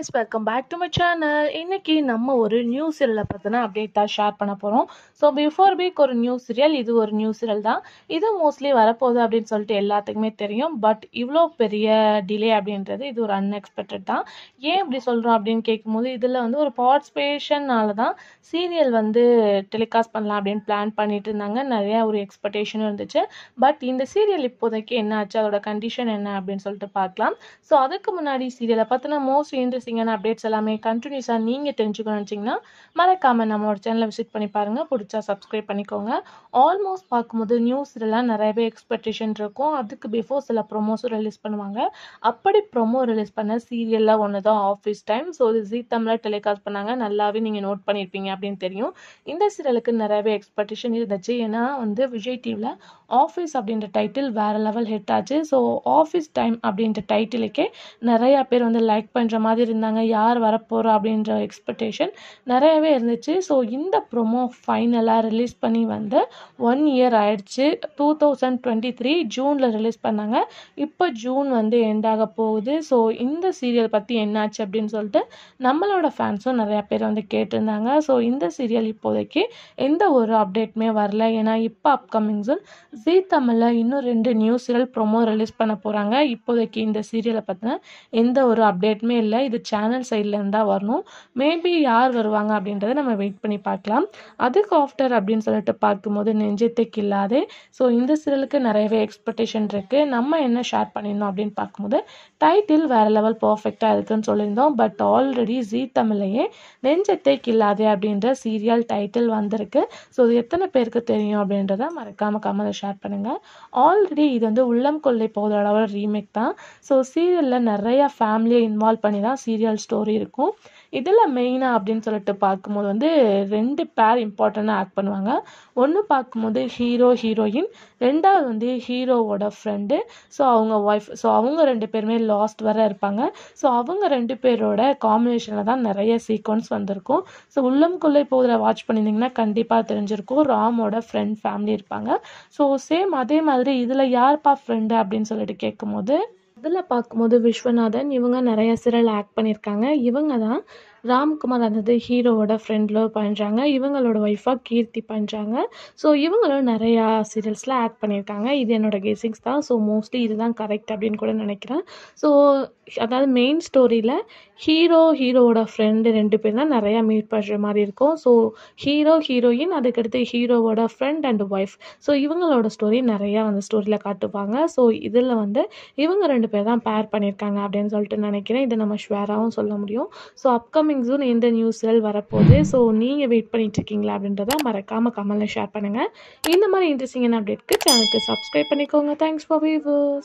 guys welcome back to my channel இன்னைக்கு நம்ம ஒரு நியூ சீரியலை பற்றின அப்டேட் தான் ஷேர் பண்ண போகிறோம் ஸோ பிஃபோர் வீக் ஒரு நியூ சீரியல் இது ஒரு நியூ சீரியல் தான் இது மோஸ்ட்லி வரப்போகுது அப்படின்னு சொல்லிட்டு எல்லாத்துக்குமே தெரியும் பட் இவ்வளோ பெரிய டிலே அப்படின்றது இது ஒரு அன்எக்ஸ்பெக்டட் தான் ஏன் இப்படி சொல்கிறோம் அப்படின்னு கேட்கும்போது இதில் வந்து ஒரு பார்ட்டிசிபேஷனால தான் சீரியல் வந்து டெலிகாஸ்ட் பண்ணலாம் அப்படின்னு பிளான் பண்ணிட்டு இருந்தாங்க நிறைய ஒரு எக்ஸ்பெக்டேஷனும் இருந்துச்சு பட் இந்த சீரியல் இப்போதைக்கு என்ன ஆச்சு அதோட கண்டிஷன் என்ன அப்படின்னு சொல்லிட்டு பார்க்கலாம் ஸோ அதுக்கு முன்னாடி சீரியலை பற்றின மோஸ்ட் இன்ட்ரெஸ்டிங்கான அப்டேட்ஸ் எல்லாமே கண்டினியூஸாக நீங்கள் தெரிஞ்சுக்கணும்னு நினச்சிங்கன்னா மறக்காமல் நம்மளோட சேனலை விசிட் பண்ணி பாருங்கள் பிடிச்சா சப்ஸ்கிரைப் பண்ணிக்கோங்க ஆல்மோஸ்ட் பார்க்கும்போது நியூஸ் இதெல்லாம் நிறையவே எக்ஸ்பெக்டேஷன் இருக்கும் அதுக்கு பிஃபோர் சில ப்ரொமோஸும் ரிலீஸ் பண்ணுவாங்க அப்படி ப்ரொமோ ரிலீஸ் பண்ண சீரியலில் ஒன்று தான் ஆஃபீஸ் டைம் ஸோ இது ஜீ தமிழில் டெலிகாஸ்ட் பண்ணாங்க நல்லாவே நீங்கள் நோட் பண்ணியிருப்பீங்க அப்படின்னு தெரியும் இந்த சீரியலுக்கு நிறையவே எக்ஸ்பெக்டேஷன் இருந்துச்சு ஏன்னா வந்து விஜய் டிவியில் ஆஃபீஸ் அப்படின்ற டைட்டில் வேறு லெவல் ஹிட் ஆச்சு ஸோ ஆஃபீஸ் டைம் அப்படின்ற டைட்டிலுக்கே நிறையா பேர் வந்து லைக் பண்ணுற மாதிரி இருந்தாங்க யார் வரப்போகிறா அப்படின்ற எக்ஸ்பெக்டேஷன் நிறையவே இருந்துச்சு ஸோ இந்த ப்ரொமோ ஃபைனலாக ரிலீஸ் பண்ணி வந்து ஒன் இயர் ஆயிடுச்சு டூ தௌசண்ட் டுவெண்ட்டி த்ரீ ஜூனில் ரிலீஸ் பண்ணாங்க இப்போ ஜூன் வந்து எண்ட் ஆக போகுது ஸோ இந்த சீரியல் பற்றி என்னாச்சு அப்படின்னு சொல்லிட்டு நம்மளோட ஃபேன்ஸும் நிறையா பேர் வந்து கேட்டிருந்தாங்க ஸோ இந்த சீரியல் இப்போதைக்கு எந்த ஒரு அப்டேட்டுமே வரல ஏன்னா இப்போ அப்கமிங் சூன் ஜீ தமிழில் இன்னும் ரெண்டு நியூ சீரியல் ப்ரொமோ ரிலீஸ் பண்ண போகிறாங்க இப்போதைக்கு இந்த சீரியலை பற்றின எந்த ஒரு அப்டேட்டுமே இல்லை இது சேனல் சைட்லேருந்து தான் வரணும் மேபி யார் வருவாங்க அப்படின்றத நம்ம வெயிட் பண்ணி பார்க்கலாம் அதுக்கு ஆஃப்டர் அப்படின்னு சொல்லிட்டு பார்க்கும்போது நெஞ்சத்துக்கு இல்லாதே ஸோ இந்த சீரியலுக்கு நிறையவே எக்ஸ்பெக்டேஷன் இருக்குது நம்ம என்ன ஷேர் பண்ணியிருந்தோம் அப்படின்னு பார்க்கும்போது டைட்டில் வேறு லெவல் பர்ஃபெக்டாக இருக்குன்னு சொல்லியிருந்தோம் பட் ஆல்ரெடி ஜீ தமிழ்லையே நெஞ்சத்தை கில்லாதே அப்படின்ற சீரியல் டைட்டில் வந்திருக்கு ஸோ இது எத்தனை பேருக்கு தெரியும் அப்படின்றத மறக்காமல் கமலை ஷேர் பண்ணுங்கள் ஆல்ரெடி இது வந்து உள்ளம் கொள்ளை போதோட ரீமேக் தான் ஸோ சீரியலில் நிறையா ஃபேமிலியை இன்வால்வ் பண்ணி தான் சீரியல் ஸ்டோரி இருக்கும் இதில் மெயினாக அப்படின்னு சொல்லிட்டு பார்க்கும்போது வந்து ரெண்டு பேர் இம்பார்ட்டண்ட்டாக ஆக்ட் பண்ணுவாங்க ஒன்று பார்க்கும்போது ஹீரோ ஹீரோயின் ரெண்டாவது வந்து ஹீரோவோட ஃப்ரெண்டு ஸோ அவங்க ஒய்ஃப் ஸோ அவங்க ரெண்டு பேருமே லாஸ்ட் வர இருப்பாங்க ஸோ அவங்க ரெண்டு பேரோட காம்பினேஷனில் தான் நிறைய சீக்வன்ஸ் வந்திருக்கும் ஸோ உள்ளம் கொள்ளை போதில் வாட்ச் பண்ணியிருந்தீங்கன்னா கண்டிப்பாக தெரிஞ்சிருக்கும் ராமோட ஃப்ரெண்ட் ஃபேமிலி இருப்பாங்க ஸோ சேம் அதே மாதிரி இதில் யார்ப்பா ஃப்ரெண்டு அப்படின்னு சொல்லிட்டு கேட்கும்போது இதில் பார்க்கும்போது விஸ்வநாதன் இவங்க நிறைய சீரியல் ஆக்ட் பண்ணியிருக்காங்க இவங்க தான் ராம்குமார் அதாவது ஹீரோவோட ஃப்ரெண்டில் பண்ணுறாங்க இவங்களோட ஒய்ஃபாக கீர்த்தி பண்ணுறாங்க ஸோ இவங்களும் நிறையா சீரியல்ஸில் ஆக்ட் பண்ணியிருக்காங்க இது என்னோட கெஸிங்ஸ் தான் ஸோ மோஸ்ட்லி இதுதான் கரெக்ட் அப்படின்னு கூட நினைக்கிறேன் ஸோ அதாவது மெயின் ஸ்டோரியில் ஹீரோ ஹீரோவோட ஃப்ரெண்டு ரெண்டு பேர் தான் நிறையா மீட் பண்ணுற மாதிரி இருக்கும் ஸோ ஹீரோ ஹீரோயின் அதுக்கடுத்து ஹீரோவோட ஃப்ரெண்ட் அண்ட் ஒய்ஃப் ஸோ இவங்களோட ஸ்டோரி நிறையா வந்து ஸ்டோரியில் காட்டுவாங்க ஸோ இதில் வந்து இவங்க ரெண்டு பேர் தான் பேர் பண்ணியிருக்காங்க அப்படின்னு சொல்லிட்டு நினைக்கிறேன் இதை நம்ம ஷுவராகவும் சொல்ல முடியும் ஸோ அப்கமிங் ஜூன் எந்த நியூஸ்கள் வரப்போகுது ஸோ நீங்கள் வெயிட் பண்ணிட்டு இருக்கீங்களா அப்படின்றத மறக்காமல் கமலில் ஷேர் பண்ணுங்கள் இந்த மாதிரி இன்ட்ரெஸ்டிங்கான அப்டேட்க்கு சேனலுக்கு சப்ஸ்கிரைப் பண்ணிக்கோங்க தேங்க்ஸ் ஃபார் வியூவர்ஸ்